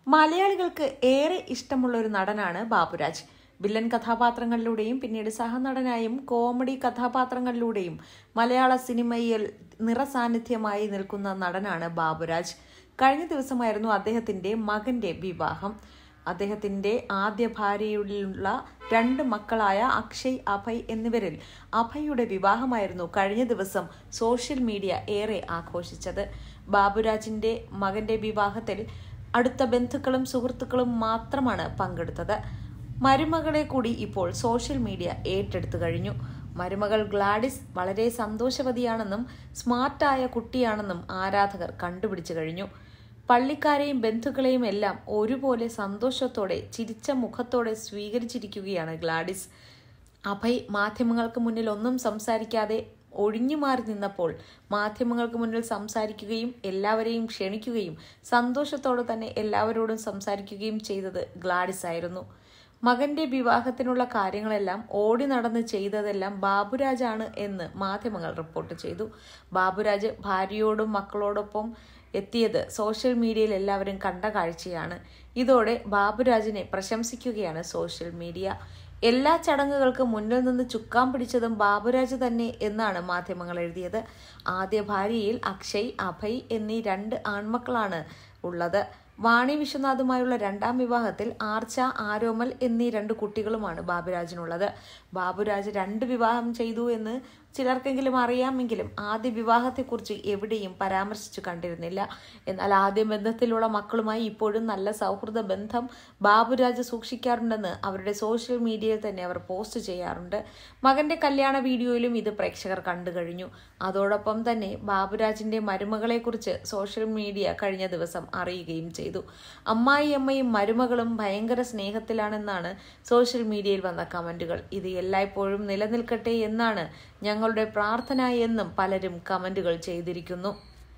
മലയാളികൾക്ക് ഏറെ ഇഷ്ടമുള്ള ഒരു നടനാണ് ബാബുരാജ് വില്ലൻ കഥാപാത്രങ്ങളിലൂടെയും പിന്നീട് സഹനടനായും കോമഡി കഥാപാത്രങ്ങളിലൂടെയും മലയാള സിനിമയിൽ നിറസാന്നിധ്യമായി നിൽക്കുന്ന നടനാണ് ബാബുരാജ് കഴിഞ്ഞ ദിവസമായിരുന്നു അദ്ദേഹത്തിന്റെ മകന്റെ വിവാഹം അദ്ദേഹത്തിന്റെ ആദ്യ ഭാര്യയിലുള്ള രണ്ട് മക്കളായ അക്ഷയ് അഭയ് എന്നിവരിൽ അഭയുടെ വിവാഹമായിരുന്നു കഴിഞ്ഞ ദിവസം സോഷ്യൽ മീഡിയ ഏറെ ആഘോഷിച്ചത് ബാബുരാജിന്റെ മകന്റെ വിവാഹത്തിൽ അടുത്ത ബന്ധുക്കളും സുഹൃത്തുക്കളും മാത്രമാണ് പങ്കെടുത്തത് മരുമകളെ കൂടി ഇപ്പോൾ സോഷ്യൽ മീഡിയ ഏറ്റെടുത്തു കഴിഞ്ഞു മരുമകൾ ഗ്ലാഡിസ് വളരെ സന്തോഷവതിയാണെന്നും സ്മാർട്ടായ കുട്ടിയാണെന്നും ആരാധകർ കണ്ടുപിടിച്ചു കഴിഞ്ഞു പള്ളിക്കാരെയും ബന്ധുക്കളെയും എല്ലാം ഒരുപോലെ സന്തോഷത്തോടെ ചിരിച്ച മുഖത്തോടെ സ്വീകരിച്ചിരിക്കുകയാണ് ഗ്ലാഡിസ് അഭയ് മാധ്യമങ്ങൾക്ക് മുന്നിൽ ഒന്നും സംസാരിക്കാതെ ഒഴിഞ്ഞു മാറി നിന്നപ്പോൾ മാധ്യമങ്ങൾക്ക് മുന്നിൽ സംസാരിക്കുകയും എല്ലാവരെയും ക്ഷണിക്കുകയും സന്തോഷത്തോടെ തന്നെ എല്ലാവരോടും സംസാരിക്കുകയും ചെയ്തത് ഗ്ലാഡിസ് ആയിരുന്നു മകന്റെ വിവാഹത്തിനുള്ള കാര്യങ്ങളെല്ലാം ഓടി നടന്ന് ചെയ്തതെല്ലാം ബാബുരാജാണ് എന്ന് മാധ്യമങ്ങൾ റിപ്പോർട്ട് ചെയ്തു ബാബുരാജ് ഭാര്യയോടും മക്കളോടൊപ്പം എത്തിയത് സോഷ്യൽ മീഡിയയിൽ എല്ലാവരും കണ്ട കാഴ്ചയാണ് ഇതോടെ ബാബുരാജിനെ പ്രശംസിക്കുകയാണ് സോഷ്യൽ മീഡിയ എല്ലാ ചടങ്ങുകൾക്കും മുന്നിൽ നിന്ന് ചുക്കാൻ പിടിച്ചതും ബാബുരാജ് തന്നെ എന്നാണ് മാധ്യമങ്ങൾ എഴുതിയത് ആദ്യ ഭാര്യയിൽ അക്ഷയ് അഭയ് എന്നീ രണ്ട് ആൺമക്കളാണ് ഉള്ളത് വാണി വിശ്വനാഥുമായുള്ള രണ്ടാം വിവാഹത്തിൽ ആർച്ച ആരോമൽ എന്നീ രണ്ട് കുട്ടികളുമാണ് ബാബുരാജിനുള്ളത് ബാബുരാജ് രണ്ട് വിവാഹം ചെയ്തു എന്ന് ചിലർക്കെങ്കിലും അറിയാമെങ്കിലും ആദ്യ വിവാഹത്തെക്കുറിച്ച് എവിടെയും പരാമർശിച്ചു കണ്ടിരുന്നില്ല എന്നാൽ ആദ്യ ബന്ധത്തിലുള്ള മക്കളുമായി ഇപ്പോഴും നല്ല സൗഹൃദ ബന്ധം ബാബുരാജ് സൂക്ഷിക്കാറുണ്ടെന്ന് അവരുടെ സോഷ്യൽ മീഡിയയിൽ തന്നെ അവർ പോസ്റ്റ് ചെയ്യാറുണ്ട് മകന്റെ കല്യാണ വീഡിയോയിലും ഇത് പ്രേക്ഷകർ കണ്ടു കഴിഞ്ഞു അതോടൊപ്പം തന്നെ ബാബുരാജിന്റെ മരുമകളെക്കുറിച്ച് സോഷ്യൽ മീഡിയ കഴിഞ്ഞ ദിവസം അറിയുകയും ചെയ്തു അമ്മായിയമ്മയും മരുമകളും ഭയങ്കര സ്നേഹത്തിലാണെന്നാണ് സോഷ്യൽ മീഡിയയിൽ വന്ന കമന്റുകൾ ഇത് എല്ലായ്പ്പോഴും നിലനിൽക്കട്ടെ എന്നാണ് ഞങ്ങളുടെ പ്രാർത്ഥന എന്നും പലരും കമന്റുകൾ ചെയ്തിരിക്കുന്നു